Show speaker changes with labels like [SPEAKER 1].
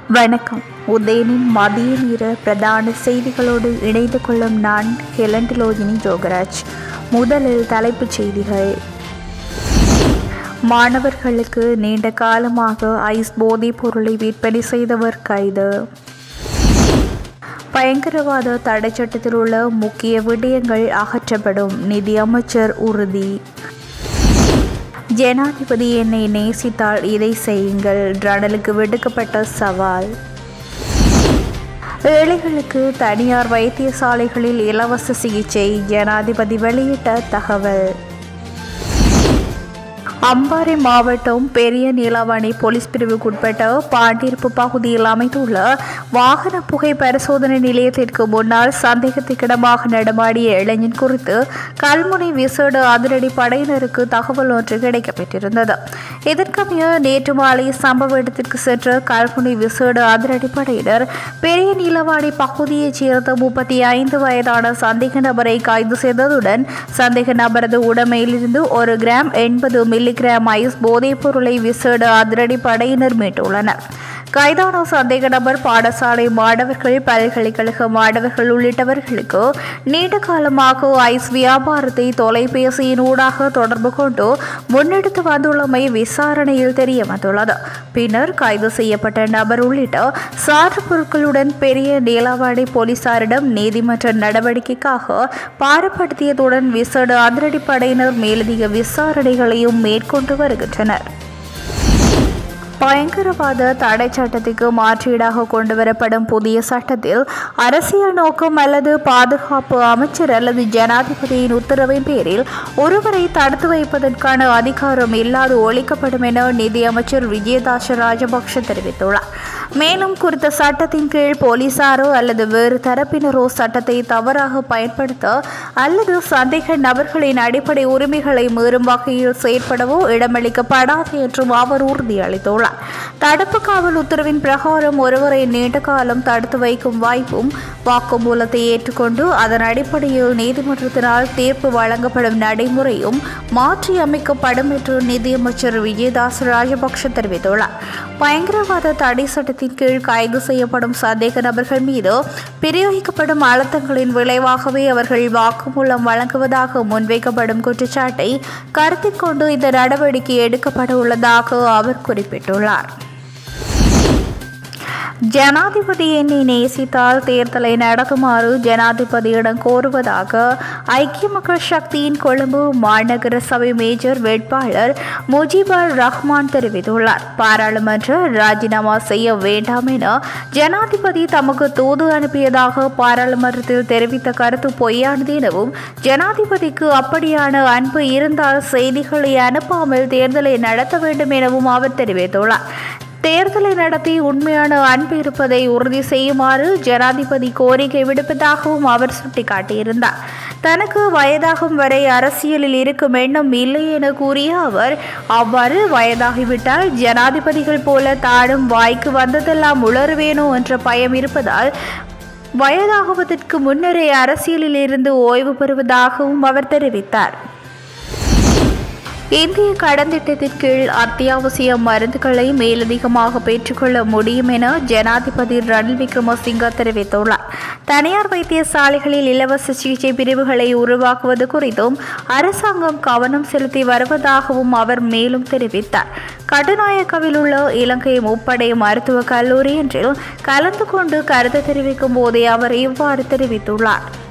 [SPEAKER 1] வணக்கம் உதயனின் மதிய நேர பிரதான செய்திகளோடு இணைந்து கொள்ளும் நான் ஹெலண்டிலோஜினி ஜோகராஜ் முதலில் தலைப்புச் செய்திகள் மாணவர்களுக்கு நீண்ட காலமாக ஐஸ் போதைப் பொருளை விற்பனை செய்தவர் கைது பயங்கரவாத தடை சட்டத்தில் உள்ள முக்கிய விடயங்கள் அகற்றப்படும் நிதியமைச்சர் உறுதி ஜனாதிபதி என்னை நேசித்தால் இதை செய்யுங்கள் ரடலுக்கு விடுக்கப்பட்ட சவால் ஏழைகளுக்கு தனியார் வைத்தியசாலைகளில் இலவச சிகிச்சை ஜனாதிபதி வெளியிட்ட தகவல் அம்பாறை மாவட்டம் பெரிய நீலாவணி போலீஸ் பிரிவுக்குட்பட்ட பாண்டிருப்பு பகுதியில் அமைந்துள்ள வாகன புகை பரிசோதனை நிலையத்திற்கு முன்னால் சந்தேகத்துக்கிடமாக நடமாடிய இளைஞன் குறித்து கல்முனை விசேட அதிரடி படையினருக்கு தகவல் ஒன்று கிடைக்கப்பெற்றிருந்தது இதற்கமைய நேற்று மாலை சம்பவ இடத்திற்கு சென்ற கல்முனை விசேட அதிரடி படையினர் பெரிய நீலவாடி பகுதியைச் சேர்ந்த முப்பத்தி ஐந்து வயதான சந்தேக நபரை கைது செய்ததுடன் சந்தேக நபரது உடைமையிலிருந்து ஒரு கிராம் எண்பது மில்லிகிராம் ஐஸ் போதைப் பொருளை விசேட அதிரடி படையினர் மீட்டுள்ளனர் கைதான சந்தேக நபர் பாடசாலை மாணவர்கள் பல்கலைக்கழக மாணவர்கள் உள்ளிட்டவர்களுக்கு நீண்ட காலமாக ஐஸ் வியாபாரத்தை தொலைபேசியின் ஊடாக தொடர்பு கொண்டு முன்னெடுத்து வந்துள்ளமை விசாரணையில் தெரிய வந்துள்ளது பின்னர் கைது செய்யப்பட்ட நபர் உள்ளிட்ட சான்று பொருட்களுடன் பெரிய நீலாவாடி போலீசாரிடம் நீதிமன்ற நடவடிக்கைக்காக பாரப்படுத்தியதுடன் விசேட அதிரடி படையினர் மேலதிக விசாரணைகளையும் மேற்கொண்டு வருகின்றனர் பயங்கரவாத தடை சட்டத்துக்கு மாற்றீடாக கொண்டுவரப்படும் புதிய சட்டத்தில் அரசியல் நோக்கம் அல்லது பாதுகாப்பு அமைச்சர் அல்லது ஜனாதிபதியின் உத்தரவின் பேரில் ஒருவரை தடுத்து வைப்பதற்கான அதிகாரம் இல்லாது ஒழிக்கப்படும் என நிதியமைச்சர் விஜயதாச ராஜபக்ஷ தெரிவித்துள்ளார் மேலும் குறித்த சட்டத்தின் கீழ் போலீசாரோ அல்லது வேறு தரப்பினரோ சட்டத்தை தவறாக பயன்படுத்த அல்லது சந்தேக நபர்களின் அடிப்படை உரிமைகளை மீறும் வகையில் செயற்படவோ இடமளிக்கப்படாது என்றும் அவர் உறுதியளித்துள்ளார் தடுப்பு காவல் உத்தரவின் பிரகாரம் ஒருவரை நீண்ட காலம் தடுத்து வைக்கும் வாய்ப்பும் வாக்குமூலத்தை ஏற்றுக்கொண்டு அதன் அடிப்படையில் நீதிமன்றத்தினால் தீர்ப்பு வழங்கப்படும் நடைமுறையும் மாற்றி அமைக்கப்படும் என்று நிதியமைச்சர் விஜயதாஸ் ராஜபக்ஷ தெரிவித்துள்ளார் பயங்கரவாத தடை சட்டத்தின் கீழ் கைது செய்யப்படும் சந்தேக நபர்கள் மீது பிரயோகிக்கப்படும் அழுத்தங்களின் விளைவாகவே அவர்கள் வாக்குமூலம் வழங்குவதாக முன்வைக்கப்படும் குற்றச்சாட்டை கருத்தில் கொண்டு இந்த நடவடிக்கை எடுக்கப்பட உள்ளதாக அவர் குறிப்பிட்டுள்ளார் ஜனாதிபதி என்னை நேசித்தால் தேர்தலை நடத்துமாறு ஜனாதிபதியிடம் கோருவதாக ஐக்கிய மக்கள் சக்தியின் கொழும்பு மாநகர சபை மேஜர் வேட்பாளர் முஜிபர் ரஹ்மான் தெரிவித்துள்ளார் பாராளுமன்ற ராஜினாமா செய்ய வேண்டாம் என ஜனாதிபதி தமக்கு தூது அனுப்பியதாக பாராளுமன்றத்தில் தெரிவித்த கருத்து பொய்யானது எனவும் ஜனாதிபதிக்கு அப்படியான அன்பு இருந்தால் செய்திகளை அனுப்பாமல் தேர்தலை நடத்த வேண்டும் எனவும் அவர் தெரிவித்துள்ளார் தேர்தலை நடத்தி உண்மையான அன்பு இருப்பதை உறுதி செய்யுமாறு ஜனாதிபதி கோரிக்கை விடுப்பதாகவும் அவர் சுட்டிக்காட்டியிருந்தார் தனக்கு வயதாகும் வரை அரசியலில் இருக்கும் எண்ணம் இல்லை என கூறிய அவர் அவ்வாறு வயதாகிவிட்டால் ஜனாதிபதிகள் போல தானும் வாய்க்கு வந்ததெல்லாம் உளருவேனோ என்ற பயம் இருப்பதால் வயதாகுவதற்கு முன்னரே அரசியலில் இருந்து ஓய்வு பெறுவதாகவும் அவர் தெரிவித்தார் இந்திய கடன் திட்டத்தின் கீழ் அத்தியாவசிய மருந்துகளை மேலதிகமாக பெற்றுக்கொள்ள முடியும் என ஜனாதிபதி ரணில் விக்ரமசிங்க தெரிவித்துள்ளார் தனியார் வைத்தியசாலைகளில் இலவச சிகிச்சை பிரிவுகளை உருவாக்குவது குறித்தும் அரசாங்கம் கவனம் செலுத்தி வருவதாகவும் அவர் மேலும் தெரிவித்தார் கடுநாயக்கவில் உள்ள இலங்கை முப்படை மருத்துவக் கல்லூரி ஒன்றில் கலந்து கொண்டு கருத்து தெரிவிக்கும் போதே அவர் இவ்வாறு தெரிவித்துள்ளார்